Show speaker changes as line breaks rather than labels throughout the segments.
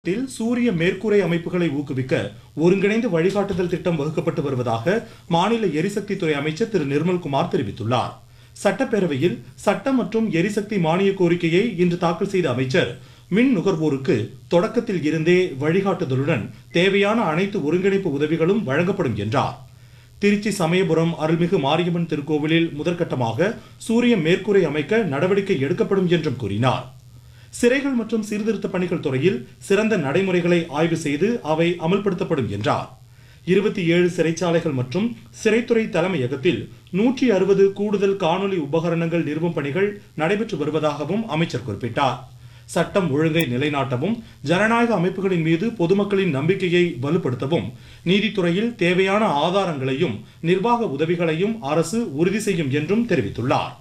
தமிழகத்தில் சூரிய மேற்கூரை அமைப்புகளை ஊக்குவிக்க ஒருங்கிணைந்த வழிகாட்டுதல் திட்டம் வகுக்கப்பட்டு வருவதாக மாநில எரிசக்தி துறை அமைச்சர் திரு நிர்மல்குமார் தெரிவித்துள்ளார் சட்டப்பேரவையில் சட்டம் மற்றும் எரிசக்தி மானிய கோரிக்கையை இன்று தாக்கல் செய்த அமைச்சர் மின் நுகர்வோருக்கு தொடக்கத்தில் இருந்தே வழிகாட்டுதலுடன் தேவையான அனைத்து ஒருங்கிணைப்பு உதவிகளும் வழங்கப்படும் என்றார் திருச்சி சமயபுரம் அருள்மிகு மாரியம்மன் திருக்கோவிலில் முதற்கட்டமாக சூரிய மேற்கூரை அமைக்க நடவடிக்கை எடுக்கப்படும் என்றும் கூறினார் சிறைகள் மற்றும் சீர்திருத்த பணிகள் துறையில் சிறந்த நடைமுறைகளை ஆய்வு செய்து அவை அமல்படுத்தப்படும் என்றார் இருபத்தி ஏழு சிறைச்சாலைகள் மற்றும் சிறைத்துறை தலைமையகத்தில் நூற்றி அறுபது கூடுதல் காணொலி உபகரணங்கள் நிறுவும் பணிகள் நடைபெற்று வருவதாகவும் அமைச்சர் குறிப்பிட்டார் சட்டம் ஒழுங்கை நிலைநாட்டவும் ஜனநாயக அமைப்புகளின் மீது பொதுமக்களின் நம்பிக்கையை வலுப்படுத்தவும் நீதித்துறையில் தேவையான ஆதாரங்களையும் நிர்வாக உதவிகளையும் அரசு உறுதி செய்யும் என்றும் தெரிவித்துள்ளார்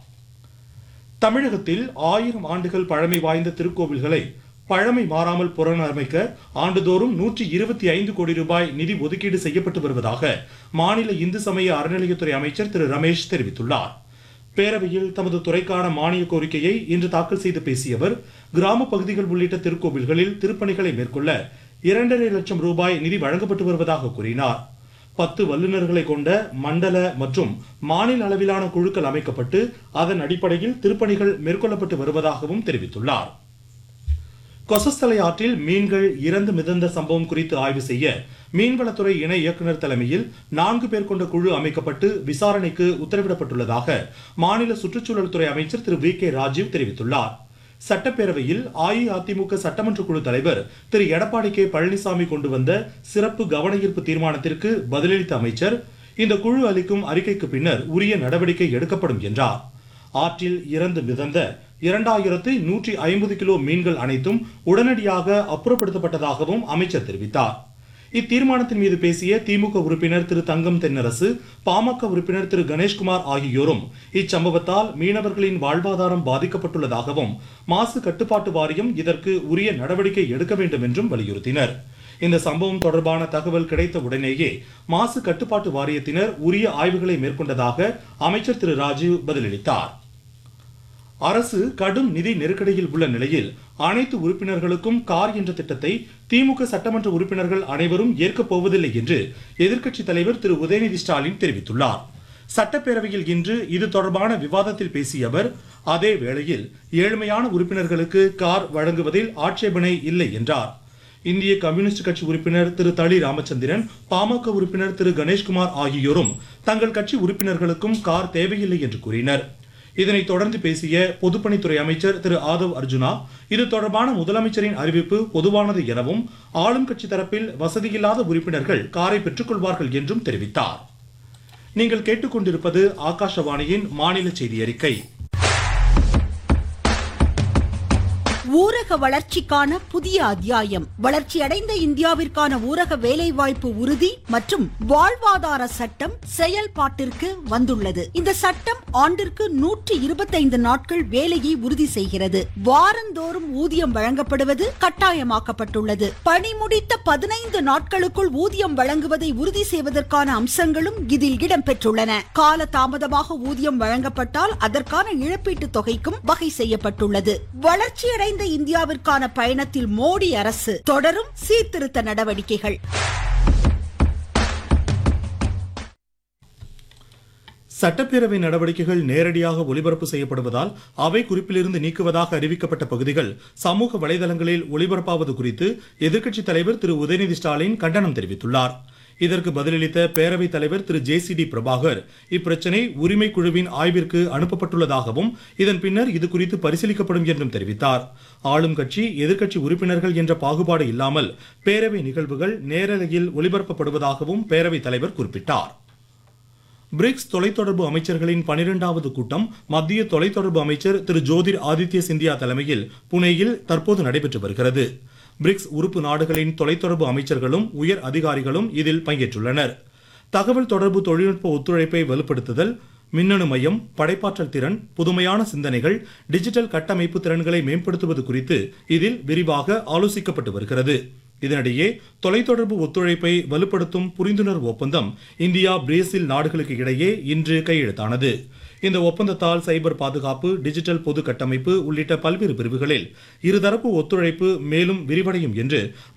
தமிழகத்தில் ஆயிரம் ஆண்டுகள் பழமை வாய்ந்த திருக்கோவில்களை பழமை மாறாமல் புனரமைக்க ஆண்டுதோறும் நூற்றி இருபத்தி ஐந்து கோடி ரூபாய் நிதி ஒதுக்கீடு செய்யப்பட்டு வருவதாக மாநில இந்து சமய அறநிலையத்துறை அமைச்சர் திரு ரமேஷ் தெரிவித்துள்ளார் பேரவையில் தமது துறைக்கான மானிய கோரிக்கையை இன்று தாக்கல் செய்து பேசிய அவர் கிராம பகுதிகள் உள்ளிட்ட திருக்கோவில்களில் திருப்பணிகளை மேற்கொள்ள இரண்டரை லட்சம் ரூபாய் நிதி வழங்கப்பட்டு வருவதாக கூறினார் பத்து வல்லுநர்களை கொண்ட மண்டல மற்றும் மாநில அளவிலான குழுக்கள் அமைக்கப்பட்டு அதன் அடிப்படையில் திருப்பணிகள் மேற்கொள்ளப்பட்டு வருவதாகவும் தெரிவித்துள்ளார் கொசஸ்தலை ஆற்றில் மீன்கள் இறந்து மிதந்த சம்பவம் குறித்து ஆய்வு செய்ய மீன்வளத்துறை இணை இயக்குநர் தலைமையில் நான்கு பேர் கொண்ட குழு அமைக்கப்பட்டு விசாரணைக்கு உத்தரவிடப்பட்டுள்ளதாக மாநில சுற்றுச்சூழல் துறை அமைச்சர் திரு வி கே ராஜீவ் தெரிவித்துள்ளார் சட்டப்பேரவையில் அஇஅதிமுக சட்டமன்ற குழு தலைவர் திரு எடப்பாடி கே பழனிசாமி கொண்டு வந்த சிறப்பு கவன ஈர்ப்பு தீர்மானத்திற்கு பதிலளித்த அமைச்சர் இந்த குழு அளிக்கும் அறிக்கைக்கு பின்னர் உரிய நடவடிக்கை எடுக்கப்படும் என்றார் ஆற்றில் இறந்து மிதந்த இரண்டாயிரத்து நூற்றி ஐம்பது கிலோ மீன்கள் அனைத்தும் உடனடியாக அப்புறப்படுத்தப்பட்டதாகவும் அமைச்சர் தெரிவித்தார் இத்தீர்மானத்தின் மீது பேசிய திமுக உறுப்பினர் திரு தங்கம் தென்னரசு பாமக உறுப்பினர் திரு கணேஷ்குமார் ஆகியோரும் இச்சம்பவத்தால் மீனவர்களின் வாழ்வாதாரம் பாதிக்கப்பட்டுள்ளதாகவும் மாசு கட்டுப்பாட்டு வாரியம் இதற்கு உரிய நடவடிக்கை எடுக்க வேண்டும் என்றும் வலியுறுத்தினர் இந்த சம்பவம் தொடர்பான தகவல் கிடைத்த உடனேயே மாசு கட்டுப்பாட்டு வாரியத்தினர் உரிய ஆய்வுகளை மேற்கொண்டதாக அமைச்சர் திரு ராஜீவ் பதிலளித்தார் அரசு கடும் நிதி நெருக்கடியில் உள்ள நிலையில் அனைத்து உறுப்பினர்களுக்கும் கார் என்ற திட்டத்தை திமுக சட்டமன்ற உறுப்பினர்கள் அனைவரும் ஏற்கப் போவதில்லை என்று எதிர்க்கட்சித் தலைவர் திரு உதயநிதி ஸ்டாலின் தெரிவித்துள்ளார் சட்டப்பேரவையில் இன்று இது தொடர்பான விவாதத்தில் பேசிய அவர் அதே வேளையில் ஏழ்மையான உறுப்பினர்களுக்கு கார் வழங்குவதில் ஆட்சேபனை இல்லை என்றார் இந்திய கம்யூனிஸ்ட் கட்சி உறுப்பினர் திரு தளி ராமச்சந்திரன் பாமக உறுப்பினர் திரு கணேஷ்குமார் ஆகியோரும் தங்கள் கட்சி உறுப்பினர்களுக்கும் கார் தேவையில்லை என்று கூறினர் இதனைத் தொடர்ந்து பேசிய பொதுப்பணித்துறை அமைச்சர் திரு ஆதவ் அர்ஜுனா இது தொடர்பான முதலமைச்சரின் அறிவிப்பு பொதுவானது எனவும் ஆளும் கட்சி தரப்பில் வசதியில்லாத உறுப்பினர்கள் காரை பெற்றுக்கொள்வார்கள் என்றும் தெரிவித்தார் நீங்கள் கேட்டுக்கொண்டிருப்பது ஆகாஷவாணியின் மாநில செய்தி அறிக்கை
ஊரக வளர்ச்சிக்கான புதிய அத்தியாயம் வளர்ச்சியடைந்த இந்தியாவிற்கான ஊரக வேலைவாய்ப்பு உறுதி மற்றும் வாழ்வாதார சட்டம் செயல்பாட்டிற்கு வந்துள்ளது இந்த சட்டம் ஆண்டிற்கு நூற்றி இருபத்தைந்து நாட்கள் வேலையை உறுதி செய்கிறது வாரந்தோறும் ஊதியம் வழங்கப்படுவது கட்டாயமாக்கப்பட்டுள்ளது பணி முடித்த பதினைந்து நாட்களுக்குள் ஊதியம் வழங்குவதை உறுதி செய்வதற்கான அம்சங்களும் இதில் இடம்பெற்றுள்ளன கால தாமதமாக ஊதியம் வழங்கப்பட்டால் அதற்கான இழப்பீட்டுத் தொகைக்கும் வகை செய்யப்பட்டுள்ளது வளர்ச்சியடைந்த இந்தியாவிற்கான பயணத்தில் மோடி அரசு தொடரும் சீர்திருத்த நடவடிக்கைகள்
சட்டப்பேரவை நடவடிக்கைகள் நேரடியாக ஒளிபரப்பு செய்யப்படுவதால் அவை குறிப்பிலிருந்து நீக்குவதாக அறிவிக்கப்பட்ட பகுதிகள் சமூக வலைதளங்களில் ஒளிபரப்பாவது குறித்து எதிர்க்கட்சித் தலைவர் திரு உதயநிதி ஸ்டாலின் கண்டனம் தெரிவித்துள்ளார் இதற்கு பதிலளித்த பேரவைத் தலைவர் Thiru J C D Prabhakar இப்பிரச்சனை உரிமை குழுவின் ஆய்விற்கு அனுப்பப்பட்டுள்ளதாகவும் இதன் பின்னர் இது குறித்து பரிசீலிக்கப்படும் என்றும் தெரிவித்தார் ஆளும் கட்சி எதிர்க்கட்சி உறுப்பினர்கள் என்ற பாகுபாடு இல்லாமல் பேரவை நிகழ்வுகள் நேரலையில் ஒளிபரப்பப்படுவதாகவும் பேரவைத் தலைவர் குறிப்பிட்டார் பிரிக்ஸ் தொலைத்தொடர்பு அமைச்சர்களின் பனிரெண்டாவது கூட்டம் மத்திய தொலைத்தொடர்பு அமைச்சர் திரு ஜோதிர் ஆதித்ய சிந்தியா தலைமையில் புனேயில் தற்போது நடைபெற்று வருகிறது பிரிக்ஸ் உறுப்பு நாடுகளின் தொலைத்தொடர்பு அமைச்சர்களும் உயர் அதிகாரிகளும் இதில் பங்கேற்றுள்ளனர் தகவல் தொடர்பு தொழில்நுட்ப ஒத்துழைப்பை வலுப்படுத்துதல் மின்னணு மையம் படைப்பாற்றல் திறன் புதுமையான சிந்தனைகள் டிஜிட்டல் கட்டமைப்பு திறன்களை மேம்படுத்துவது குறித்து இதில் விரிவாக ஆலோசிக்கப்பட்டு வருகிறது இதனிடையே தொலைத்தொடர்பு ஒத்துழைப்பை வலுப்படுத்தும் புரிந்துணர்வு ஒப்பந்தம் இந்தியா பிரேசில் நாடுகளுக்கு இடையே இன்று கையெழுத்தானது இந்த ஒப்பந்தத்தால் சைபர் பாதுகாப்பு டிஜிட்டல் பொது கட்டமைப்பு உள்ளிட்ட பல்வேறு பிரிவுகளில் இருதரப்பு ஒத்துழைப்பு மேலும் விரிவடையும் என்று